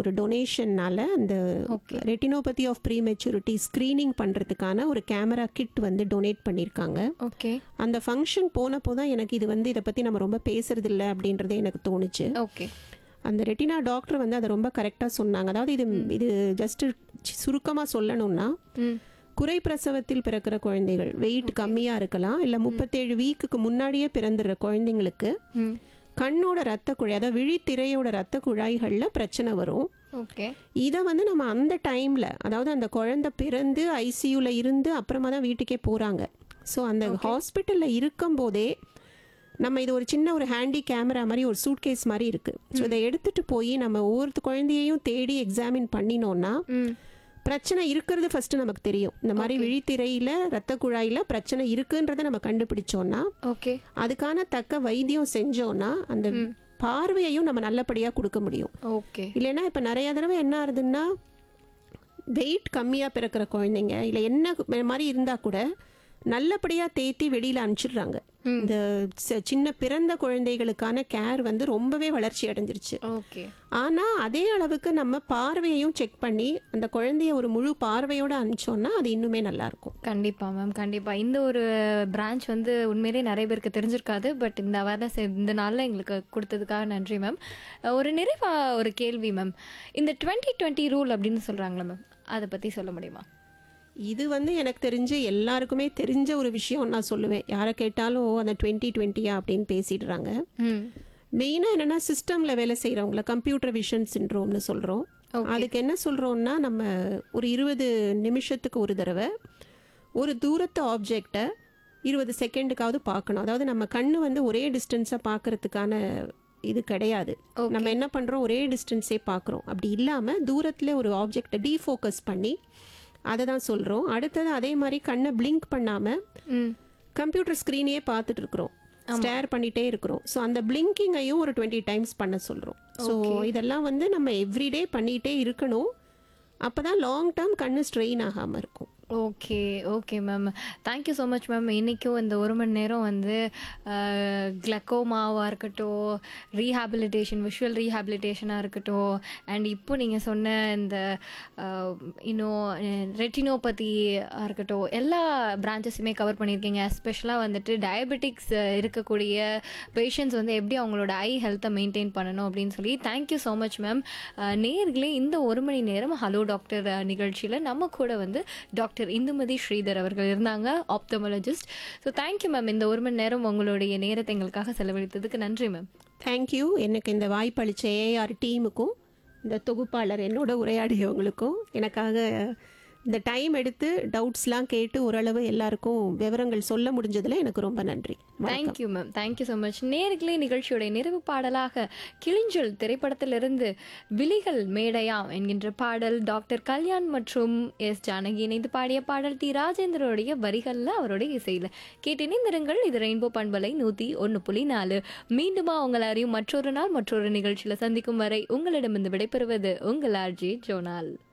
ஒரு டொனேஷன்னால அந்த Okay. Retinopathy of prematurity screening பண்ணுறதுக்கான ஒரு கேமரா கிட் வந்து டொனேட் பண்ணியிருக்காங்க ஓகே அந்த ஃபங்க்ஷன் போனப்போ தான் எனக்கு இது வந்து இதை பற்றி நம்ம ரொம்ப பேசுறது இல்ல அப்படின்றதே எனக்கு தோணுச்சு ஓகே அந்த ரெட்டினா டாக்டர் வந்து அதை ரொம்ப கரெக்டாக சொன்னாங்க அதாவது இது இது ஜஸ்ட் சுருக்கமாக சொல்லணும்னா ம் குறை பிரசவத்தில் பிறக்கிற குழந்தைகள் வெயிட் கம்மியாக இருக்கலாம் இல்லை முப்பத்தேழு வீக்குக்கு முன்னாடியே பிறந்துடுற குழந்தைங்களுக்கு ம் கண்ணோட ரத்த குழாய் அதாவது விழித்திரையோட ரத்த குழாய்களில் பிரச்சனை வரும் ஓகே இதை வந்து நம்ம அந்த டைமில் அதாவது அந்த குழந்தை பிறந்து ஐசியூவில் இருந்து அப்புறமா தான் வீட்டுக்கே போகிறாங்க ஸோ அந்த ஹாஸ்பிட்டலில் இருக்கும்போதே நம்ம இது ஒரு சின்ன ஒரு ஹேண்டி கேமரா மாதிரி ஒரு சூட்கேஸ் மாதிரி இருக்குது ஸோ இதை எடுத்துகிட்டு போய் நம்ம ஒவ்வொரு குழந்தையையும் தேடி எக்ஸாமின் பண்ணினோன்னா ம் பிரச்சனை இருக்கிறது ஃபர்ஸ்ட் நமக்கு தெரியும் இந்த மாதிரி விழித்திரையில ரத்த குழாயில பிரச்சனை இருக்குன்றதை நம்ம கண்டுபிடிச்சோம்னா ஓகே அதுக்கான தக்க வைத்தியம் செஞ்சோம்னா அந்த பார்வையையும் நம்ம நல்லபடியா கொடுக்க முடியும் ஓகே இல்லைன்னா இப்போ நிறைய தடவை என்ன ஆகுதுன்னா வெயிட் கம்மியாக பிறக்கிற குழந்தைங்க இல்லை என்ன மாதிரி இருந்தால் கூட நல்லபடியாக தேத்தி வெளியில் அனுப்பிச்சிடுறாங்க இந்த ச- சின்ன பிறந்த குழந்தைகளுக்கான கேர் வந்து ரொம்பவே வளர்ச்சி அடைஞ்சிருச்சு ஓகே ஆனால் அதே அளவுக்கு நம்ம பார்வையையும் செக் பண்ணி அந்த குழந்தைய ஒரு முழு பார்வையோடு அனுப்பிச்சோம்னா அது இன்னுமே நல்லா இருக்கும் கண்டிப்பா மேம் கண்டிப்பா இந்த ஒரு பிரான்ச் வந்து உண்மையிலேயே நிறைய பேருக்கு தெரிஞ்சிருக்காது பட் இந்த அவேர்னஸ் இந்த நாளில் எங்களுக்கு கொடுத்ததுக்காக நன்றி மேம் ஒரு நிறைவா ஒரு கேள்வி மேம் இந்த டுவெண்ட்டி டுவெண்ட்டி ரூல் அப்படின்னு சொல்றாங்களா மேம் அதை பத்தி சொல்ல முடியுமா இது வந்து எனக்கு தெரிஞ்சு எல்லாருக்குமே தெரிஞ்ச ஒரு விஷயம் நான் சொல்லுவேன் யாரை கேட்டாலும் அந்த டுவெண்ட்டி டுவெண்ட்டியா அப்படின்னு பேசிடுறாங்க ம் மெயினாக என்னென்னா சிஸ்டமில் வேலை செய்கிறவங்கள கம்ப்யூட்டர் விஷன் சின்ரோம்னு சொல்கிறோம் அதுக்கு என்ன சொல்கிறோம்னா நம்ம ஒரு இருபது நிமிஷத்துக்கு ஒரு தடவை ஒரு தூரத்து ஆப்ஜெக்டை இருபது செகண்டுக்காவது பார்க்கணும் அதாவது நம்ம கண்ணு வந்து ஒரே டிஸ்டன்ஸாக பார்க்கறதுக்கான இது கிடையாது நம்ம என்ன பண்ணுறோம் ஒரே டிஸ்டன்ஸே பார்க்குறோம் அப்படி இல்லாமல் தூரத்தில் ஒரு ஆப்ஜெக்டை டீஃபோக்கஸ் பண்ணி அதை தான் சொல்கிறோம் அடுத்தது அதே மாதிரி கண்ணை பிளிங்க் பண்ணாமல் ம் கம்ப்யூட்டர் ஸ்க்ரீனையே பார்த்துட்டு இருக்கிறோம் ஸ்டேர் பண்ணிட்டே இருக்கிறோம் ஸோ அந்த பிளிங்கிங்கையும் ஒரு டுவெண்ட்டி டைம்ஸ் பண்ண சொல்கிறோம் ஸோ இதெல்லாம் வந்து நம்ம எவ்ரிடே பண்ணிகிட்டே இருக்கணும் அப்போ தான் லாங் டேர்ம் கண்ணு ஸ்ட்ரெயின் ஆகாமல் இருக்கும் okay okay ma'am thank you so much ma'am இன்றைக்கும் இந்த ஒரு மணி நேரம் வந்து கிளக்கோமாவாக இருக்கட்டும் ரீஹாபிலிட்டேஷன் விஷுவல் ரீஹாபிலிட்டேஷனாக இருக்கட்டும் அண்ட் இப்போ நீங்கள் சொன்ன இந்த அஹ், இன்னும் ரெட்டினோபதியாக இருக்கட்டும் எல்லா பிரான்ச்சஸுமே கவர் பண்ணியிருக்கீங்க எஸ்பெஷலாக வந்துட்டு டயபெட்டிக்ஸ் இருக்கக்கூடிய பேஷண்ட்ஸ் வந்து எப்படி அவங்களோட ஐ ஹெல்த்தை மெயின்டைன் பண்ணணும் அப்படின்னு சொல்லி தேங்க்யூ ஸோ மச் மேம் நேர்களே இந்த ஒரு மணி நேரம் ஹலோ டாக்டர் நிகழ்ச்சியில் நம்ம கூட வந்து டாக்டர் இந்துமதி ஸ்ரீதர் அவர்கள் இருந்தாங்க ஆப்தமாலஜிஸ்ட் ஸோ தேங்க்யூ மேம் இந்த ஒரு மணி நேரம் உங்களுடைய நேரத்தை எங்களுக்காக செலவழித்ததுக்கு நன்றி மேம் தேங்க்யூ எனக்கு இந்த வாய்ப்பளித்த ஏஆர் டீமுக்கும் இந்த தொகுப்பாளர் என்னோட உரையாடியவங்களுக்கும் எனக்காக இந்த டைம் எடுத்து டவுட்ஸ்லாம் கேட்டு ஓரளவு எல்லாருக்கும் விவரங்கள் சொல்ல முடிஞ்சதில் எனக்கு ரொம்ப நன்றி thank you ma'am thank you so much நேர்களே நிகழ்ச்சியோட நிறைவு பாடலாக கிளிஞ்சல் திரைப்படத்திலிருந்து விழிகள் மேடையாம் என்கின்ற பாடல் டாக்டர் கல்யாண் மற்றும் எஸ் ஜானகி இணைந்து பாடிய பாடல் டி ராஜேந்திரோடைய வரிகளில் அவருடைய இசையில் கேட்டு இணைந்திருங்கள் இது ரெயின்போ பண்பலை நூற்றி ஒன்று புள்ளி நாலு மீண்டுமா உங்கள் அறியும் மற்றொரு நாள் மற்றொரு நிகழ்ச்சியில் சந்திக்கும் வரை உங்களிடமிருந்து விடைபெறுவது உங்கள் ஆர்ஜி ஜோனால்